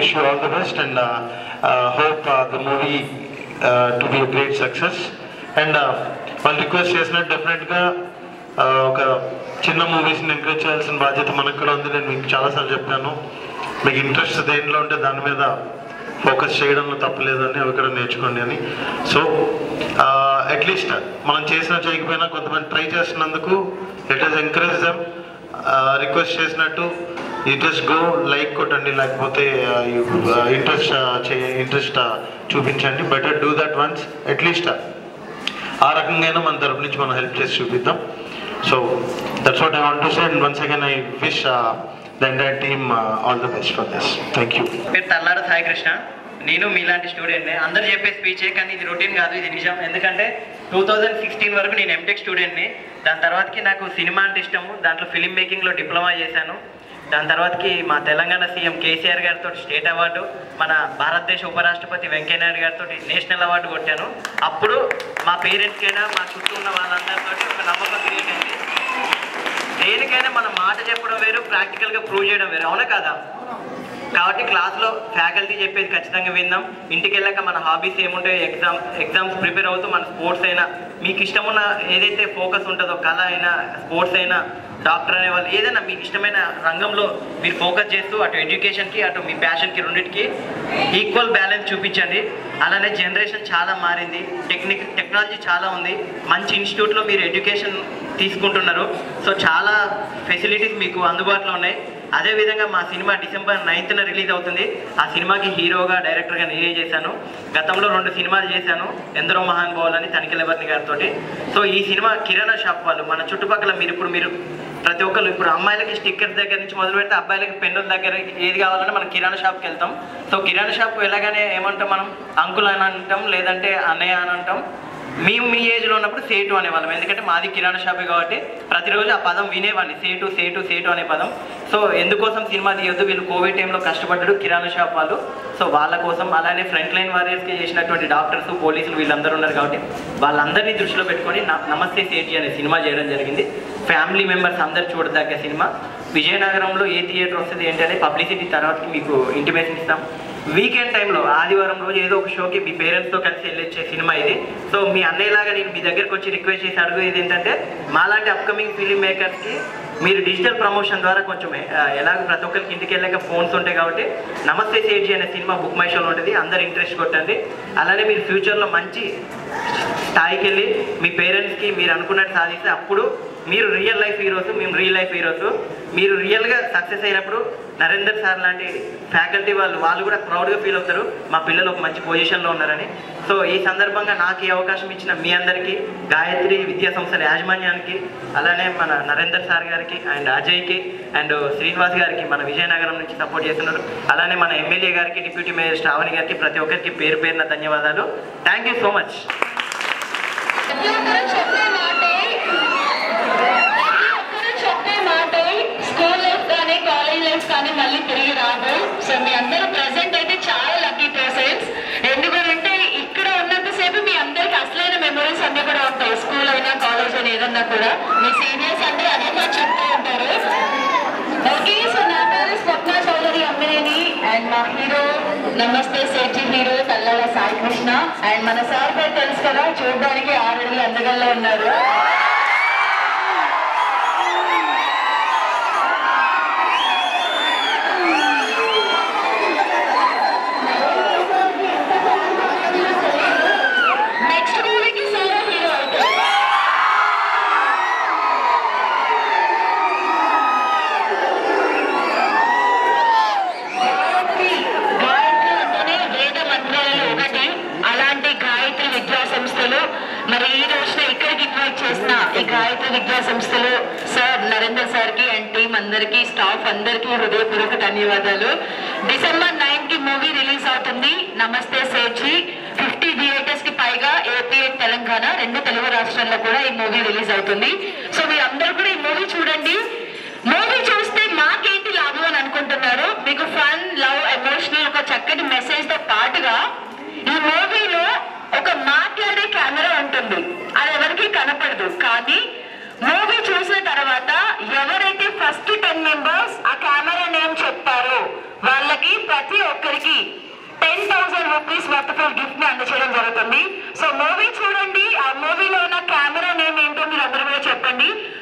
wish you all the best and uh, uh, hope uh, the movie uh, to be a great success. And వాళ్ళు request చేసినట్టు డెఫినెట్గా ఒక చిన్న మూవీస్ని encourage చేయాల్సిన బాధ్యత మనకు కూడా ఉంది నేను మీకు చాలాసార్లు చెప్పాను మీకు ఇంట్రెస్ట్ దేంట్లో ఉంటే దాని మీద ఫోకస్ చేయడంలో తప్పలేదని అవి కూడా నేర్చుకోండి అని సో అట్లీస్ట్ మనం చేసినా చేయకపోయినా కొంతమంది ట్రై చేస్తున్నందుకు it is encourage them request చేసినట్టు యూ జస్ట్ గో లైక్ కొట్టండి లేకపోతే ఇంట్రెస్ట్ చే ఇంట్రెస్ట్ చూపించండి better do that once at least ఆ రకంగా మన తరపు నుంచి మనం హెల్ప్ చేసి చూపిద్దాం so that's what I want to say and once again I wish the entire team all the best for this thank you పేరు తల్లాడు సాయి కృష్ణ నేను మీలాంటి స్టూడెంట్నే అందరు చెప్పే స్పీచే కానీ ఇది రొటీన్ కాదు ఇది నిజం ఎందుకంటే టూ థౌజండ్ సిక్స్టీన్ వరకు నేను ఎంటెక్ స్టూడెంట్ని దాని తర్వాతకి నాకు సినిమా అంటే ఇష్టము దాంట్లో ఫిలిం మేకింగ్లో డిప్లొమా చేశాను దాని తర్వాతకి మా తెలంగాణ సీఎం కేసీఆర్ గారితో స్టేట్ అవార్డు మన భారతదేశ ఉపరాష్ట్రపతి వెంకయ్యనాయుడు గారితో నేషనల్ అవార్డు కొట్టాను అప్పుడు మా పేరెంట్స్కైనా మా చుట్టూ ఉన్న వాళ్ళందరితో ఒక నమ్మకం క్రియేట్ అయింది దేనికైనా మనం మాట చెప్పడం వేరు ప్రాక్టికల్గా ప్రూవ్ చేయడం వేరు అవునా కదా కాబట్టి క్లాస్లో ఫ్యాకల్టీ చెప్పేది ఖచ్చితంగా విందాం ఇంటికి వెళ్ళాక మన హాబీస్ ఏముంటాయో ఎగ్జామ్ ఎగ్జామ్స్ ప్రిపేర్ అవుతూ మన స్పోర్ట్స్ అయినా మీకు ఇష్టమున్న ఏదైతే ఫోకస్ ఉంటుందో కళ అయినా స్పోర్ట్స్ అయినా డాక్టర్ అనే వాళ్ళు ఏదైనా మీకు ఇష్టమైన రంగంలో మీరు ఫోకస్ చేస్తూ అటు ఎడ్యుకేషన్కి అటు మీ ప్యాషన్కి రెండింటికి ఈక్వల్ బ్యాలెన్స్ చూపించండి అలానే జనరేషన్ చాలా మారింది టెక్నిక్ టెక్నాలజీ చాలా ఉంది మంచి ఇన్స్టిట్యూట్లో మీరు ఎడ్యుకేషన్ తీసుకుంటున్నారు సో చాలా ఫెసిలిటీస్ మీకు అందుబాటులో ఉన్నాయి అదేవిధంగా మా సినిమా డిసెంబర్ నైన్త్న రిలీజ్ అవుతుంది ఆ సినిమాకి హీరోగా డైరెక్టర్గా నేనే చేశాను గతంలో రెండు సినిమాలు చేశాను ఎందరో మహానుభావులు అని తనిఖీలవర్ని గారితో సో ఈ సినిమా కిరాణా షాప్ వాళ్ళు మన చుట్టుపక్కల మీరు ఇప్పుడు మీరు ప్రతి ఒక్కరు ఇప్పుడు అమ్మాయిలకి స్టిక్కర్స్ దగ్గర నుంచి మొదలు పెడితే అబ్బాయిలకి పెన్నుల దగ్గర ఏది కావాలన్నా మనం కిరాణా షాప్కి వెళ్తాం సో కిరాణా షాప్ వెళ్ళగానే ఏమంటాం మనం అంకుల్ అని అంటాం లేదంటే అన్నయ్య అని అంటాం మేము మీ ఏజ్లో ఉన్నప్పుడు సేటు అనేవాళ్ళం ఎందుకంటే మాది కిరాణా షాపే కాబట్టి ప్రతిరోజు ఆ పదం వినేవాడిని సేటు సేటు సేటు అనే పదం సో ఎందుకోసం సినిమా తీయొద్దు వీళ్ళు కోవిడ్ టైంలో కష్టపడ్డాడు కిరాణా షాప్ వాళ్ళు సో వాళ్ళ కోసం అలానే ఫ్రంట్ లైన్ వారియర్స్కి చేసినటువంటి డాక్టర్స్ పోలీసులు వీళ్ళందరూ ఉన్నారు కాబట్టి వాళ్ళందరినీ దృష్టిలో పెట్టుకొని న- నమస్తే సేటి అనే సినిమా చేయడం జరిగింది ఫ్యామిలీ మెంబర్స్ అందరు చూడదగ్గ సినిమా విజయనగరంలో ఏ థియేటర్ వస్తుంది ఏంటనే పబ్లిసిటీ తర్వాత మీకు ఇంటిమేషన్ ఇస్తాం వీకెండ్ టైంలో ఆదివారం రోజు ఏదో ఒక షోకి మీ పేరెంట్స్తో కలిసి వెళ్ళొచ్చే సినిమా ఇది సో మీ అన్నయ్యలాగా నేను మీ దగ్గరకు వచ్చి రిక్వెస్ట్ చేసి అడుగుది ఏంటంటే మాలాంటి అప్కమింగ్ ఫిలిం మేకర్స్కి మీరు డిజిటల్ ప్రమోషన్ ద్వారా కొంచెం ఆ, ఎలాగో ప్రతి ఒక్కరికి ఇంటికి వెళ్ళాక ఫోన్స్ ఉంటాయి కాబట్టి నమస్తే సేట్జీ అనే సినిమా బుక్ మై షోలో ఉంటుంది అందరు ఇంట్రెస్ట్ కొట్టండి అలానే మీరు ఫ్యూచర్లో మంచి స్థాయికి వెళ్ళి మీ పేరెంట్స్కి మీరు అనుకున్నట్టు సాధిస్తే అప్పుడు మీరు రియల్ లైఫ్ హీరోస్ మేము రియల్ లైఫ్ హీరోస్ మీరు రియల్గా సక్సెస్ అయినప్పుడు నరేందర్ సార్ లాంటి ఫ్యాకల్టీ వాళ్ళు వాళ్ళు కూడా ప్రౌడ్గా ఫీల్ అవుతారు మా పిల్లలు ఒక మంచి పొజిషన్లో ఉన్నారని సో ఈ సందర్భంగా నాకు ఈ అవకాశం ఇచ్చిన మీ అందరికీ గాయత్రి విద్యా సంస్థల యాజమాన్యానికి అలానే మన నరేందర్ సార్ గారికి అండ్ అజయ్కి అండ్ శ్రీనివాస్ గారికి మన విజయనగరం నుంచి సపోర్ట్ చేస్తున్నారు అలానే మన ఎమ్మెల్యే గారికి డిప్యూటీ మేయర్ శ్రావణి గారికి ప్రతి ఒక్కరికి పేరు పేరున ధన్యవాదాలు థ్యాంక్ యూ సో మచ్ ప్రతి ఒక్కరు చెప్పే మాటే ప్రతి ఒక్కరు చెప్పే మాటే స్కూల్ లైఫ్ కానీ కాలేజ్ లైఫ్ కానీ మళ్ళీ తిరిగి రాదు సో మీ అందరూ ప్రెసెంట్ అయితే చాలా లక్కీ పర్సన్స్ ఎందుకంటే ఇక్కడ ఉన్నంతసేపు మీ అందరికి అసలైన మెమరీస్ అన్ని కూడా ఉంటాయి స్కూల్ అయినా కాలేజ్ అయినా ఏదన్నా కూడా మీ సీనియర్స్ అంటే అదే నాకు చెప్తూ ఉంటారు ఓకే సో నా పేరు స్వప్న చౌదరి అమ్మినేని అండ్ మా హీరో నమస్తే సేటి హీరో తల్లల సాయి కృష్ణ అండ్ మన సార్ పేరు తెలుసు కదా చూడడానికి ఆరు అడుగులు అందగల్లో ఉన్నారు నెక్స్ట్ మూవీకి సార్ హీరో అవుతారు గాయత్రి గాయత్రి అంటేనే వేద మంత్రాలలో ఒకటి అలాంటి గాయత్రి విద్యా సంస్థలు మరి ఈ రోజున ఇక్కడికి ఇన్వైట్ చేసిన ఈ గాయత్రి విద్యా సంస్థలు సార్ నరేందర్ సార్ కి అండ్ టీమ్ అందరికి స్టాఫ్ అందరికి హృదయపూర్వక ధన్యవాదాలు డిసెంబర్ నైన్ కి మూవీ రిలీజ్ అవుతుంది నమస్తే సేచి ఫిఫ్టీ థియేటర్స్ కి పైగా ఏపీ అండ్ తెలంగాణ రెండు తెలుగు రాష్ట్రాల్లో కూడా ఈ మూవీ రిలీజ్ అవుతుంది సో మీరందరూ కూడా ఈ మూవీ చూడండి మూవీ చూస్తే మాకేంటి లాభం అని అనుకుంటున్నారు మీకు ఫన్ లవ్ ఎమోషనల్ ఒక చక్కటి మెసేజ్ తో పాటుగా ఈ మూవీలో ఒక మాట్లాడే కెమెరా ఉంటుంది అది ఎవరికి కనపడదు కానీ మూవీ చూసిన తర్వాత ఎవరైతే ఫస్ట్ టెన్ మెంబర్స్ ఆ కెమెరా నేమ్ చెప్తారో వాళ్ళకి వాళ్ళకి ప్రతి ఒక్కరికి ten thousand rupees worthful gift ని అందచేయడం జరుగుతుంది సో మూవీ చూడండి ఆ మూవీలో ఉన్న కెమెరా నేమ్ ఏంటో మీరు అందరూ కూడా చెప్పండి